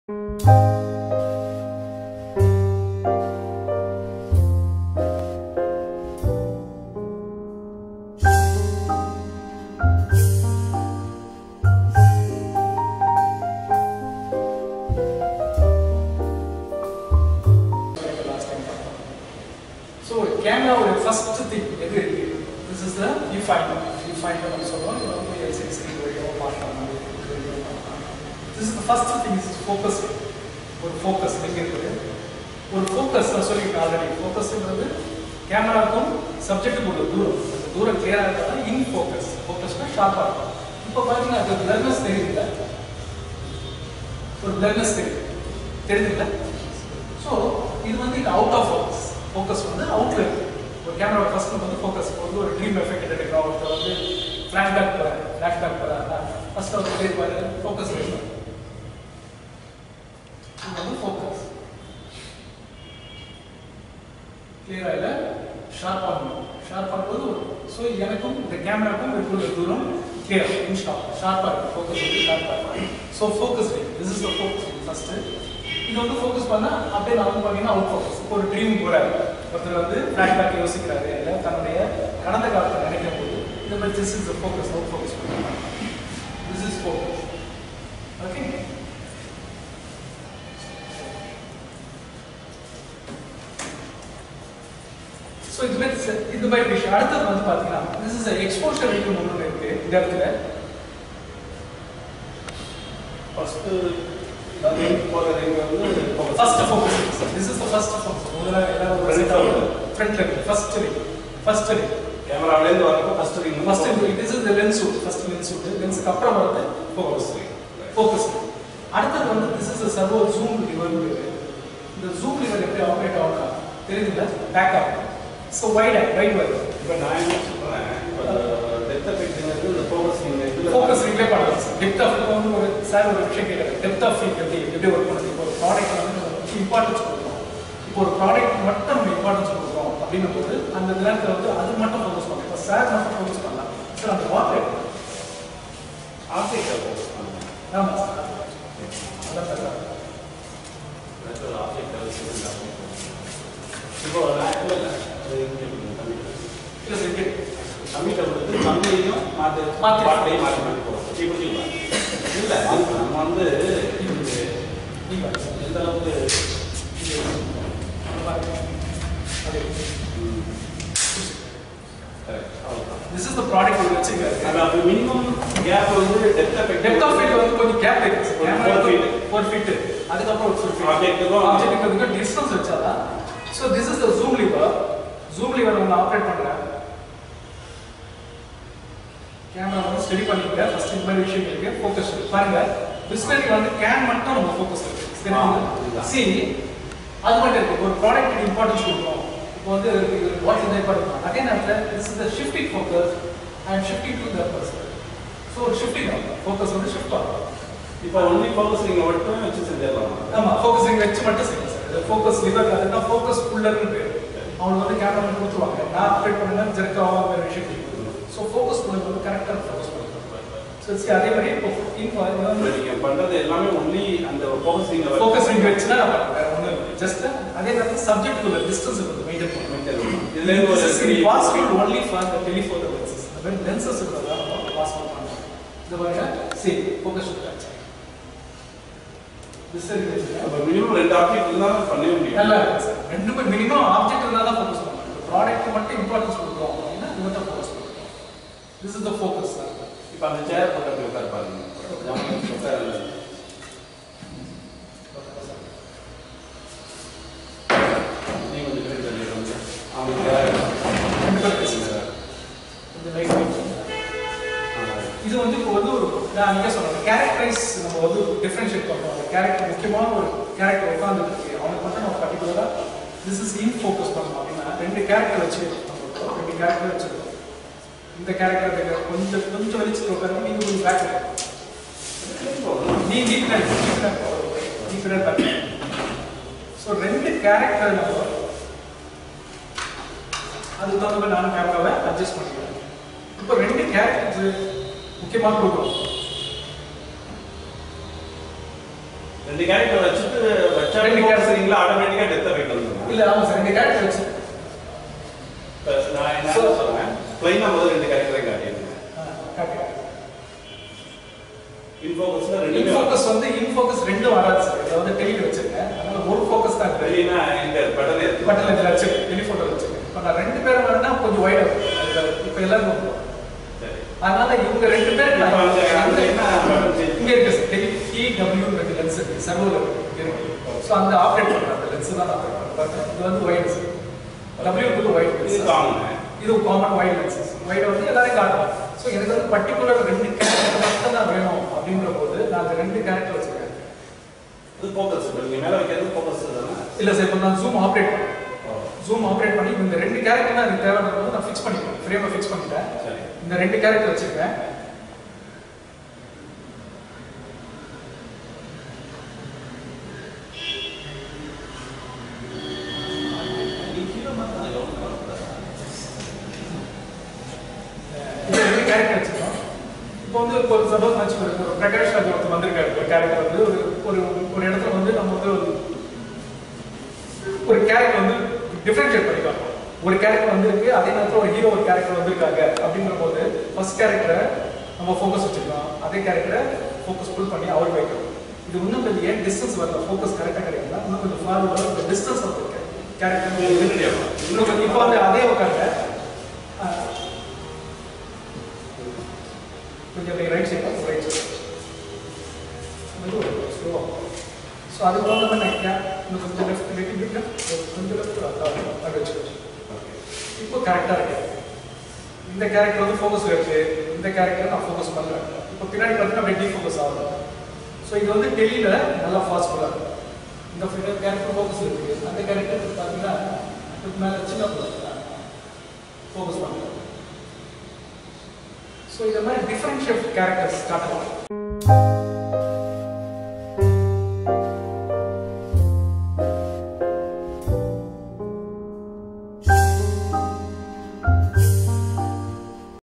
So கேமராவோட first thing எது இருக்கு this is the viewfinder viewfinder சொல்லுவோம் இது வந்து எல்சிடி ஸ்க்ரீன் வழியாக பார்க்கலாம் this is the first thing is focus ஒரு ஃபோக்கஸ் எங்கே இருக்குது ஒரு ஃபோக்கஸ் நான் சொல்லியிருக்கேன் ஆல்ரெடி ஃபோக்கஸ்ன்றது கேமராவுக்கும் சப்ஜெக்ட்டுக்கு உள்ள தூரம் அந்த தூரம் கிளியராக இருக்கிறதா இன் ஃபோக்கஸ் ஃபோக்கஸ்னா ஷார்ப்பாக இருக்கும் இப்போ பார்த்தீங்கன்னா அது பிளர்னஸ் தெரியுதுல்ல ஒரு பிளர்னஸ் தெரியுது தெரியுதுல்ல ஸோ இது வந்து இது அவுட் ஆஃப் ஃபோக்கஸ் ஃபோக்கஸ் வந்து அவுட்ல இருக்கு ஒரு கேமரா ஃபர்ஸ்ட் வந்து ஃபோக்கஸ் வந்து ஒரு ட்ரீம் எஃபெக்ட் எடுக்கிறோம் ஒருத்தர் வந்து ஃபிளாஷ் பேக் போகிறார் ஃபிளாஷ் பேக் போகிறாருன்னா ஃபர்ஸ்ட் அவர் சொல்லியிருப்பாரு ஃபோக்கஸ் வைப்பார் இது வந்து ஃபோக்கஸ் கிளியரா இல்லை ஷார்ப் ஆகணும் ஷார்ப் ஆகும்போது ஒரு ஸோ எனக்கும் இந்த கேமராக்கும் இருக்கிற தூரம் கிளியர் இன் ஷார்ப் ஷார்ப்பாக இருக்கும் ஃபோக்கஸ் வந்து ஷார்ப்பாக இருக்கும் so focus this is the focus first இது வந்து ஃபோக்கஸ் பண்ணா அப்படியே நான் வந்து பார்த்தீங்கன்னா அவுட் ஃபோக்கஸ் இப்போ ஒரு ட்ரீம் போறாரு ஒருத்தர் வந்து ஃபிளாஷ்பேக் யோசிக்கிறாரு இல்லை தன்னுடைய கடந்த காலத்தை நினைக்கும் போது இந்த மாதிரி this is focus out focus பண்ணுறாங்க this is focus okay so இது மாதிரி ச- இந்த மாதிரி விஷயம் அடுத்தது வந்து பார்த்தீங்கன்னா திஸ் இஸ் எக்ஸ்போஷர் ரேட் ஒன்று இருக்கு இந்த இடத்துல ஃபர்ஸ்ட் போகிறதுங்க வந்து first focus this is the first focus முதல்ல எல்லாரும் ஒரு செட் ஆகும் ஃப்ரண்ட்ல இருக்கு ஃபர்ஸ்ட் ரேட் ஃபர்ஸ்ட் ரேட் கேமராவிலேருந்து வரப்போ first ring first this is the lens suit first lens suit லென்ஸ்க்கு அப்புறம் வரது ஃபோக்கஸ் ஃபோக்கஸ் அடுத்தது வந்து this is servo zoom lever இந்த ஜூம் லிவர் எப்படி ஆப்ரேட் ஆகும் தெரியுதுல்ல பேக் ஆகும் ஸோ வைட் வைட் வரும் இப்போ நான் என்ன சொல்கிறேன் இப்போ டெப்த் எஃபெக்ட்ங்கிறது இந்த ஃபோக்கஸிங் இதில் ஃபோக்கஸ் ரிப்ளை பண்ணலாம் சார் டெப்த் ஆஃப் வந்து ஒரு சார் ஒரு விஷயம் கேட்குறாரு டெப்த் ஆஃப் ஃபீல் எப்படி எப்படி ஒர்க் பண்ணுது இப்போ ஒரு ப்ராடக்ட் வந்து நம்ம இம்பார்ட்டன்ஸ் கொடுக்குறோம் இப்போ ஒரு ப்ராடக்ட் மட்டும் நம்ம இம்பார்ட்டன்ஸ் கொடுக்குறோம் அப்படின்னும் போது அந்த நேரத்தில் வந்து அது மட்டும் ஃபோக்கஸ் பண்ணலாம் இப்போ சார் மட்டும் ஃபோக்கஸ் பண்ணலாம் சார் அந்த வாட்டர் ஆப்ஜெக்டை ஃபோக்கஸ் பண்ணுங்க ஆமாம் சார் அதான் சார் ஆப்ஜெக்டை வச்சு இப்போ நான் இல்லை இல்லை கம்ப்யூட்டர் இல்லை சார் கேட்டு கம்ப்யூட்டர் வந்து கம்பெனியும் மாற்று மாத்தி. பாட்டையும் மாற்றி மாற்றி போகிறோம் இப்படி இல்லை நம்ம வந்து நீங்கள் எந்த அளவுக்கு அதே கரெக்ட் அவ்வளோதான் திஸ் இஸ் த ப்ராடக்ட் ஒரு வச்சுருக்காரு அது அப்போ மினிமம் கேப் வந்து depth effect depth of field வந்து கொஞ்சம் கேப் இருக்கு ஒரு கேமரா four feet. ஒரு ஃபீட் அதுக்கப்புறம் ஒரு ஃபீட் Object-க்கும் ஆப்ஜெக்ட்டுக்கு டிஸ்டன்ஸ் வச்சாதான் so this is the zoom lever zoom lever வந்து ஆப்ரேட் பண்றேன் கேமரா வந்து ஸ்டடி பண்ணிக்க ஃபர்ஸ்ட் இந்த மாதிரி விஷயம் இருக்கு ஃபோக்கஸ் பாருங்க டிஸ்பிளே வந்து கேன் மட்டும் நம்ம ஃபோக்கஸ் ஆ, இருக்கு இதுதான். சி அது மட்டும் இருக்கு ஒரு ப்ராடக்ட் இம்பார்ட்டன்ஸ் கொடுக்கணும் இப்போ வந்து வாட் இஸ் இம்பார்ட்டன்ட் அதே நேரத்தில் this is the shifting focus and shifting to the person so ஒரு ஷிஃப்டிங் ஆகும் ஃபோக்கஸ் வந்து ஷிஃப்ட் ஆகும் இப்போ ஒன்லி ஃபோக்கஸிங் மட்டும் வச்சு செஞ்சிடலாம் ஆமா ஃபோக்கஸிங் வச்சு மட்டும் செய்யலாம் சார் ஃபோக்கஸ் லிவர் அதுதான் ஃபோக்கஸ் புல்லர்னு பேர் அவங்களுக்கு வந்து கேமரா கொடுத்துருவாங்க நான் ஆப்ரேட் பண்ணா ஜெர்க்காவா வேற விஷயம் ஸோ ஃபோக்கஸ் புல்லர் வந்து கரெக்டாக ஃபோக்கஸ் பண்ணுறாங்க ஸோ சரி அதே மாதிரி இப்போ இப்போ இது வந்து நீங்க பண்றது எல்லாமே ஒன்லி அந்த ஃபோக்கஸிங் ஃபோக்கஸிங் வச்சுனா நான் பண்ணுறேன் வேற ஒன்றும் இல்லை ஜஸ்ட் அதே நேரத்தில் சப்ஜெக்ட் உள்ள டிஸ்டன்ஸ் வந்து மெயின்டைன் பண்ணுவேன் இதுல இருந்து ஒரு three- possible only for the telephoto lenses அந்த மாதிரி லென்சஸ் இருக்கிறதா பாசிபிள் பண்ணுறோம் இந்த மாதிரி சரி ஃபோக்கஸ் ஆச்சு டிஸ்டன்ஸ் அப்ப மினிமம் ரெண்டு ஆப்ஜெக்ட் இருந்தா பண்ணவே முடியும் நல்லா இருக்கு சார் ரெண்டுமே மினிமம் ஆப்ஜெக்ட் இருந்தால் தான் ஃபோக்கஸ் பண்ணணும் ப்ராடக்ட் மட்டும் இம்பார்ட்டன்ஸ் கொடுக்குறோம் அப்படின்னா இது மட்டும் ஃபோக்கஸ் பண்ணுறோம் this is the focus sir இப்போ அந்த சேர் பக்கத்துல உட்கார் பாருங்க உட்கார் நீங்க கொஞ்சம் பேர் தள்ளிடுவாங்க அவங்க ரெண்டு பேர் பேசுங்க இந்த லைட் இது வந்து இப்போ வந்து ஒரு நான் நீங்க சொல்றேன் கேரக்டரைஸ் நம்ம வந்து டிஃபரன்ஷியேட் பண்ணுறோம் அந்த கேரக்டர் முக்கியமான ஒரு கேரக்டர் உட்காந்துட்டு இருக்கு அவனுக்கு மட்டும் நம்ம பர்டிகுலராக திஸ் இஸ் இன் ஃபோக்கஸ் பண்ணணும் அப்படின்னா ரெண்டு கேரக்டர் வச்சு நம்ம இருக்கோம். ரெண்டு கேரக்டர் வச்சிருக்கோம் இந்த கேரக்டர் கொஞ்சம் கொஞ்சம் வெளிச்சத்தில் உட்காந்து நீங்க கொஞ்சம் பேக் நீ நீ பின்னாடி நீ பின்னாடி போ. நீ பின்னாடி பேக் ஸோ ரெண்டு கேரக்டர் நம்ம அதுக்கு தகுந்த மாதிரி நானும் கேமராவை அட்ஜஸ்ட் பண்ணிக்கிறேன் இப்போ ரெண்டு கேரக்டர்ஸ் முக்கியமாக கொடுக்குறோம் ரெண்டு கேரக்டர் வச்சுட்டு வச்சா ரெண்டு ரெண்டு character. கேரக்டர் ஆட்டோமேட்டிக்கா டெத் எஃபெக்ட் வந்துடும் இல்ல ஆமா சார் ரெண்டு கேரக்டர் வச்சு நான் என்ன So- சொல்றேன் பிளைனா முதல்ல ரெண்டு கேரக்டரை காட்டிடுங்க இன்ஃபோகஸ்ல ரெண்டு இன்ஃபோக்கஸ் வந்து இன்ஃபோக்கஸ் ரெண்டும் வராது சார் இதை வந்து டெலியில் வச்சிருக்கேன் அதனால ஒரு ஃபோக்கஸ் தான் இருக்கு வெளியினா எங்க பட்டன் எடுத்து பட்டில் இதில் வச்சிருக்கேன் டெலிஃபோட்டோ வச்சிருக்கேன் இப்போ நான் ரெண்டு பேரும் வேணும்னா கொஞ்சம் வைட் ஆகும் இப்போ எல்லாரும் கூப்பிடுவோம். சரி அதனால இவங்க ரெண்டு பேர் இப்ப வந்து அங்க என்ன button change? இங்க இருக்கு சார் டெலி டிடபிள்யூ ரெண்டு லென்ஸ் இருக்கு சர்வர் இருக்கு ஸோ அந்த ஆப்ரேட் பண்ற அந்த லென்ஸ் தான் ஆப்ரேட் பண்றேன் இது வந்து ஒயிட் டபிள்யூ ஒயிட் இது காமன் இது காமன் ஒயிட் லென்சஸ் ஒயிட் வந்து எல்லாரையும் காட்டலாம் ஸோ எனக்கு வந்து பர்டிகுலர் ரெண்டு கேரக்டர் மட்டும் தான் வேணும் அப்படிங்கிற போது நான் அந்த ரெண்டு கேரக்டர் வச்சிருக்கேன் இது ஃபோக்கஸ் இப்போ நீங்க மேல வைக்கிறது ஃபோக்கஸ் தானே இல்ல சார் இப்போ நான் ஜூம் ஆப்ரேட் பண்ணேன் ஜூம் ஆப்ரேட் பண்ணி இந்த ரெண்டு கேரக்டர் தான் எனக்கு தேவையான போது நான் ஃபிக்ஸ் பண்ணிக்கிறேன் ஃப்ரேமை ஃபிக்ஸ் பண்ணிட்டேன் சரி இந்த ரெண்டு கேரக்டர் வச்சிருக்கேன் நீ ஹீரோ மாதிரி தான் இந்த ரெண்டு கேரக்டர் வச்சிருக்கோம் இப்போ வந்து இப்போ ஒரு சப்போஸ் வச்சு ஒரு ஒரு பிரகாஷ் ராஜ் ஒருத்தர் வந்திருக்காரு ஒரு கேரக்டர் வந்து ஒரு ஒரு ஒரு இடத்துல வந்து நம்ம வந்து ஒரு ஒரு கேரக்டர் வந்து டிஃபரன்ஷியேட் பண்ணிக்கலாம் ஒரு கேரக்டர் வந்திருக்கு அதே நேரத்தில் ஒரு ஹீரோ ஒரு கேரக்டர் வந்திருக்காங்க அப்படிங்கிற போது ஃபர்ஸ்ட் கேரக்டரை நம்ம ஃபோக்கஸ் வச்சிருக்கோம் அதே கேரக்டரை ஃபோக்கஸ் புல் பண்ணி அவர் வைக்கிறோம் இது இன்னும் கொஞ்சம் ஏன் டிஸ்டன்ஸ் வரல ஃபோக்கஸ் கரெக்டாக கிடைக்கல இன்னும் கொஞ்சம் ஃபார்வர்டாக இந்த டிஸ்டன்ஸ் வந்து கேரக்டர் இன்னும் கொஞ்சம் இப்போ வந்து அதே உட்காந்து கொஞ்சம் அப்படி ரைட் சைடு ரைட் சைடு ஸ்லோவாக ஸோ அதுக்கு தகுந்த மாதிரி நான் கேப் இன்னும் கொஞ்சம் லெஃப்ட் லிட்டில் பிட் கொஞ்சம் லெஃப்ட் அப்படி வச்சுக்கோச்சு இப்போ கரெக்டாக இருக்கு இந்த கேரக்டர் வந்து ஃபோக்கஸ் இருக்கு இந்த கேரக்டர் நான் ஃபோக்கஸ் பண்ணல இப்போ பின்னாடி பார்த்தீங்கன்னா அப்படியே டீஃபோக்கஸ் ஆகும் ஸோ இது வந்து டெலியில் நல்லா ஃபாஸ்ட்ஃபுல்லாக இருக்கும் இந்த கேரக்டர் ஃபோக்கஸ் இருக்கு அந்த கேரக்டர் பார்த்தீங்கன்னா இதுக்கு மேலே சின்ன ஃபோக்கஸ் பண்ணலாம் ஸோ இந்த மாதிரி டிஃப்ரெண்ட் ஷிஃப்ட் கேரக்டர்ஸ் காட்டலாம்